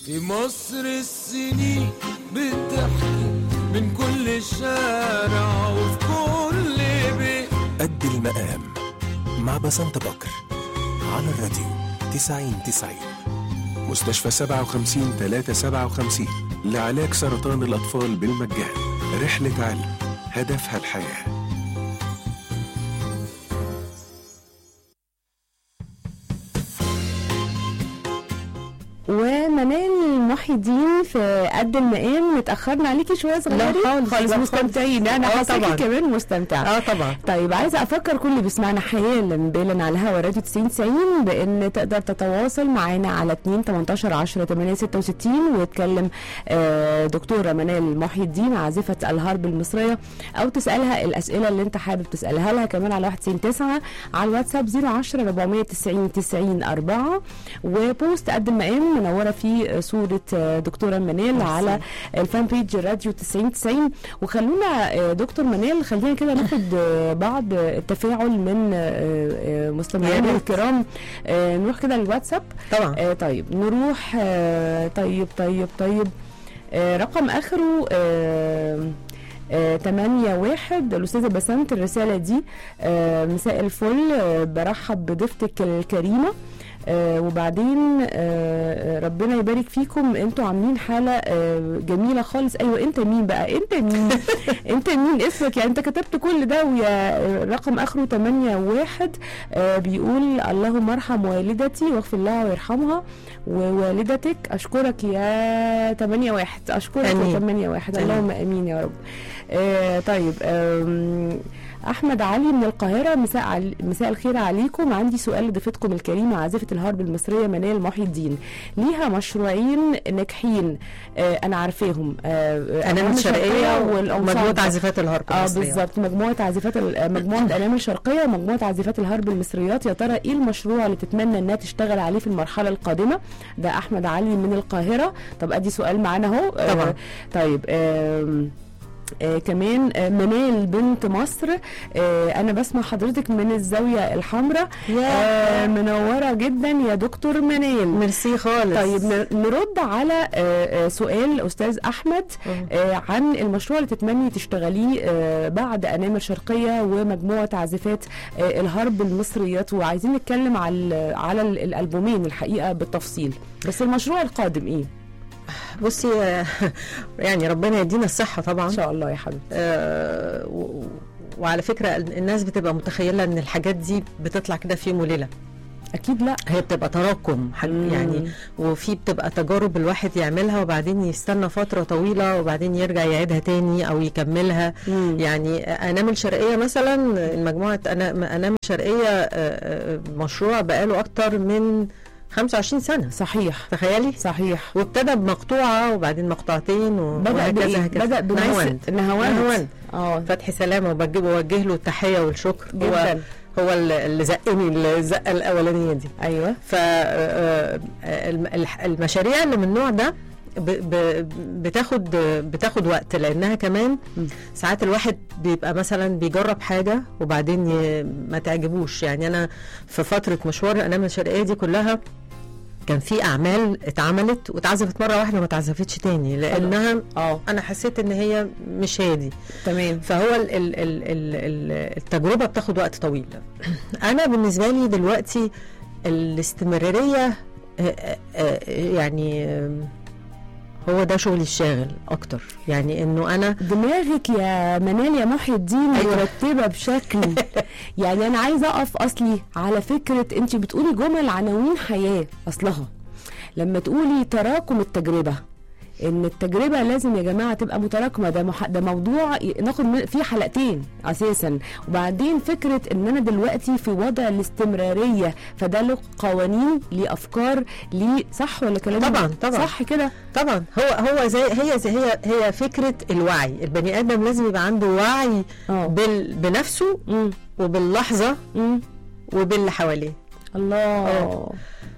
في مصر السنين بتحكي من كل شارع وفي كل بيت قد المقام مع بسنت بكر على الراديو 90 90 مستشفى 57 357 لعلاج سرطان الأطفال بالمجان رحلة علم هدفها الحياه ومنال محي الدين في قد المقام اتاخرنا عليكي شويه صغيرين خالص، خالص لا مستمتعين انا آه حاساكي طبعاً. كمان مستمتعه اه طبعا طيب عايزه افكر كل اللي بيسمعنا حالا بالا على الهوا راديو 90 90 بان تقدر تتواصل معانا على 2 18 10 8 66 وتكلم آه، دكتوره منال محي الدين عازفه الهارب المصريه او تسالها الاسئله اللي انت حابب تسالها لها كمان على 91 9 على الواتساب 010 490 90 4 وبوست قد المقام منوره فيه صوره آه، دكتوره منال على الفان بيج راديو 90 90 وخلونا آه، دكتور منال خلينا كده ناخد آه، بعض التفاعل من آه، آه، مستمعينا يا ريت. الكرام آه، نروح كده للواتساب طبعا آه، طيب نروح آه، طيب طيب طيب آه، رقم اخره آه، آه، تمانية واحد الأستاذة بسنت الرسالة دي آه، مساء الفل آه، برحب بضيفتك الكريمة آه وبعدين آه آه، ربنا يبارك فيكم انتوا عاملين حاله آه جميله خالص ايوه انت مين بقى انت مين انت مين اسمك يعني انت كتبت كل ده ويا آه، رقم اخره 8 واحد آه بيقول اللهم ارحم والدتي واغفر لها ويرحمها ووالدتك اشكرك يا 8 واحد اشكرك يا آمين. 8 واحد آمين. اللهم امين يا رب آه طيب آم، احمد علي من القاهره مساء عل... مساء الخير عليكم عندي سؤال لضيفتكم الكريمه عازفه الهارب المصريه منال محي الدين ليها مشروعين ناجحين آه انا عارفاهم آه انام الشرقيه والأنصار. ومجموعه عازفات الهارب اه المصرية. بالظبط مجموعه عازفات ال- مجموعه انام الشرقيه ومجموعه عازفات الهرب المصريات يا ترى ايه المشروع اللي تتمنى انها تشتغل عليه في المرحله القادمه ده احمد علي من القاهره طب ادي سؤال معانا اهو آه، طبعا. طيب آم، آه كمان آه منال بنت مصر آه انا بسمع حضرتك من الزاويه الحمراء آه منوره جدا يا دكتور منال ميرسي خالص طيب ن- نرد على آه، آه، سؤال استاذ احمد آه، عن المشروع اللي تتمني تشتغليه آه، بعد انامل شرقيه ومجموعه عازفات آه، الهرب المصريات وعايزين نتكلم على على ال- الالبومين الحقيقه بالتفصيل بس المشروع القادم ايه بصي آه، يعني ربنا يدينا الصحه طبعا ان شاء الله يا حبيبتي آه، و- وعلى فكره الناس بتبقى متخيله ان الحاجات دي بتطلع كده في يوم وليله اكيد لا هي بتبقى تراكم حاج- مم. يعني وفي بتبقى تجارب الواحد يعملها وبعدين يستنى فتره طويله وبعدين يرجع يعيدها تاني او يكملها مم. يعني انام الشرقيه مثلا المجموعه أنا- انام الشرقيه آه، آه، مشروع بقاله اكتر من 25 سنه صحيح تخيلي صحيح وابتدى بمقطوعه وبعدين مقطوعتين و- بدا وهكذا بايه هكذا. بدا بناس نهاوند. نهاوند نهاوند. اه فتحي سلامه وبوجه بوجه له التحيه والشكر هو جدا هو اللي اللي زقني الزقه الاولانيه دي ايوه ف آه، الم- الح- المشاريع اللي من النوع ده ب- ب- بتاخد بتاخد وقت لانها كمان مم. ساعات الواحد بيبقى مثلا بيجرب حاجه وبعدين ي- ما تعجبوش يعني انا في فتره مشوار الانام الشرقيه دي كلها كان في اعمال اتعملت واتعزفت مره واحده وما اتعزفتش تاني لانها اه انا حسيت ان هي مش هي دي تمام فهو ال ال ال ال ال التجربه بتاخد وقت طويل انا بالنسبه لي دلوقتي الاستمراريه آه، آه، آه، يعني آم، هو ده شغلي الشاغل اكتر يعني انه انا دماغك يا منال يا محي الدين أيوة. مرتبه بشكل يعني انا عايزه اقف اصلي على فكره انت بتقولي جمل عناوين حياه اصلها لما تقولي تراكم التجربه ان التجربه لازم يا جماعه تبقى متراكمه ده مح... ده موضوع ي- ناخد من- فيه حلقتين اساسا وبعدين فكره ان انا دلوقتي في وضع الاستمراريه فده له قوانين ليه افكار ليه صح ولا كلامي طبعاً، طبعاً. صح كده طبعا هو هو زي هي زي هي هي فكره الوعي البني ادم لازم يبقى عنده وعي اه بال بنفسه مم. وباللحظه مم. وباللي حواليه الله آه.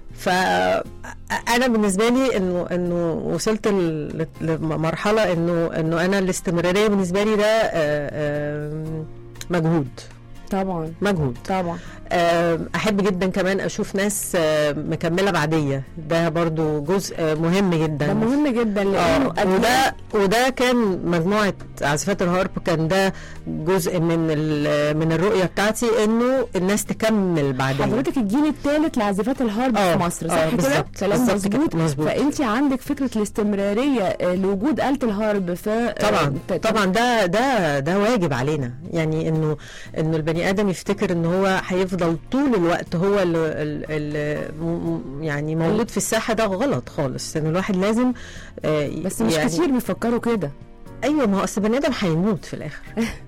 فانا بالنسبه لي انه انه وصلت ل- لمرحله انه انه انا الاستمراريه بالنسبه لي ده آه، آه، مجهود طبعا مجهود طبعا آه، احب جدا كمان اشوف ناس آه، مكمله بعديه ده برضو جزء آه، مهم جدا ده مهم جدا لانه اه أجيال- وده وده كان مجموعه عازفات الهارب كان ده جزء من ال- من الرؤيه بتاعتي انه الناس تكمل بعدين حضرتك الجيل الثالث لعازفات الهارب آه، في مصر آه، صح كده بالظبط، كلام بالظبط كده، مظبوط مظبوط. فانت عندك فكره الاستمراريه آه، لوجود آلة الهارب في آه، طبعا ت- طبعا ده ده ده واجب علينا يعني انه انه البني ادم يفتكر ان هو هيفضل طول الوقت هو اللي يعني موجود في الساحه ده غلط خالص ان الواحد لازم آه، بس مش يعني كتير بيفكروا كده ايوه ما هو اصل البني ادم هيموت في الاخر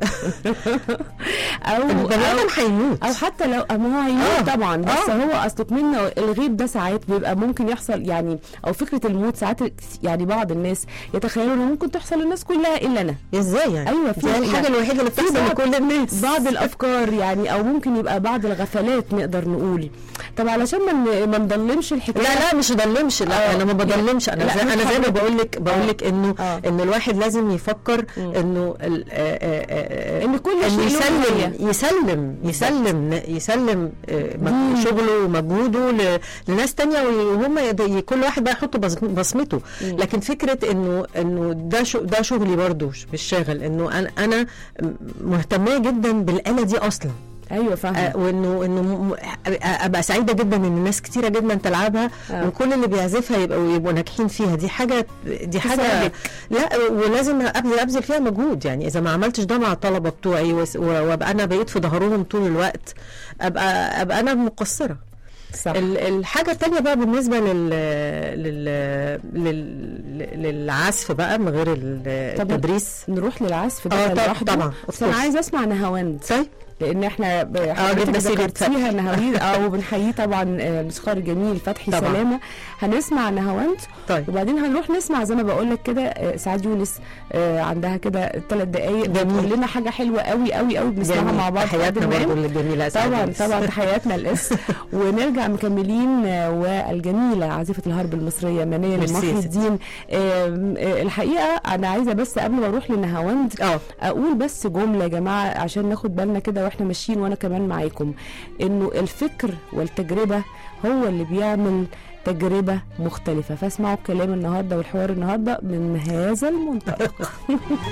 او البني او ادم هيموت او حتى لو ما هو هيموت آه، طبعا بس آه. هو اصل منه الغيب ده ساعات بيبقى ممكن يحصل يعني او فكره الموت ساعات يعني بعض الناس يتخيلوا انه ممكن تحصل للناس كلها الا انا ازاي يعني أيوة، في- دي الحاجه يعني الوحيده اللي في بتحصل بعض- لكل الناس بعض الافكار يعني او ممكن يبقى بعض الغفلات نقدر نقول طب علشان ما ن- ما نضلمش الحكايه لا لا مش ضلمش لا آه. انا ما بضلمش انا لا، زي مش انا زي ما حضرتك. بقول لك بقول لك انه آه. ان الواحد لازم يفكر مم. انه ال- آه، آه، آه، إن كل إنه شيء له يسلم نهاية. يسلم يسلم يسلم آه، مج- مم. شغله ومجهوده ل- لناس تانية وهم يد- كل واحد بقى يحط بص- بصمته مم. لكن فكره انه انه ده شو ده شغلي برضو مش شاغل انه انا انا مهتميه جدا بالاله دي اصلا ايوه فاهمه آه، وانه انه م- م- ابقى سعيده جدا ان ناس كتيره جدا تلعبها آه. وكل اللي بيعزفها يبقوا يبقوا ناجحين فيها دي حاجه دي حاجه تساعدك. لا ولازم ابذل ابذل فيها مجهود يعني اذا ما عملتش ده مع الطلبه بتوعي وس- و- وابقى انا بقيت في ظهرهم طول الوقت ابقى ابقى انا مقصره صح ال- الحاجه الثانيه بقى بالنسبه لل لل لل للعزف بقى من غير ال- طب التدريس نروح للعزف ده اه طبعا لوحده طبعا بس انا of course. عايزه اسمع نهاوند طيب لان احنا ب- جبنا حضرتك سيرة ذكرتيها نهاوند اه وبنحييه طبعا آه، الموسيقار الجميل فتحي طبعا. سلامه هنسمع نهاوند طيب وبعدين هنروح نسمع زي ما بقول لك كده آه، سعاد يونس آه، عندها كده ثلاث دقائق جميل. بتقول لنا حاجه حلوه قوي قوي قوي بنسمعها جميل. مع بعض تحياتنا في عيد برضه الميلاد. للجميله أسعد طبعا يونس. طبعا تحياتنا الاس ونرجع مكملين آه، والجميله عازفه الهرب المصريه منال ميرسي محي يا ستي. الدين آم، آه، الحقيقه انا عايزه بس قبل ما اروح لنهاوند اه اقول بس جمله يا جماعه عشان ناخد بالنا كده واحنا ماشيين وانا كمان معاكم انه الفكر والتجربه هو اللي بيعمل تجربه مختلفه فاسمعوا الكلام النهارده والحوار النهارده من هذا المنطلق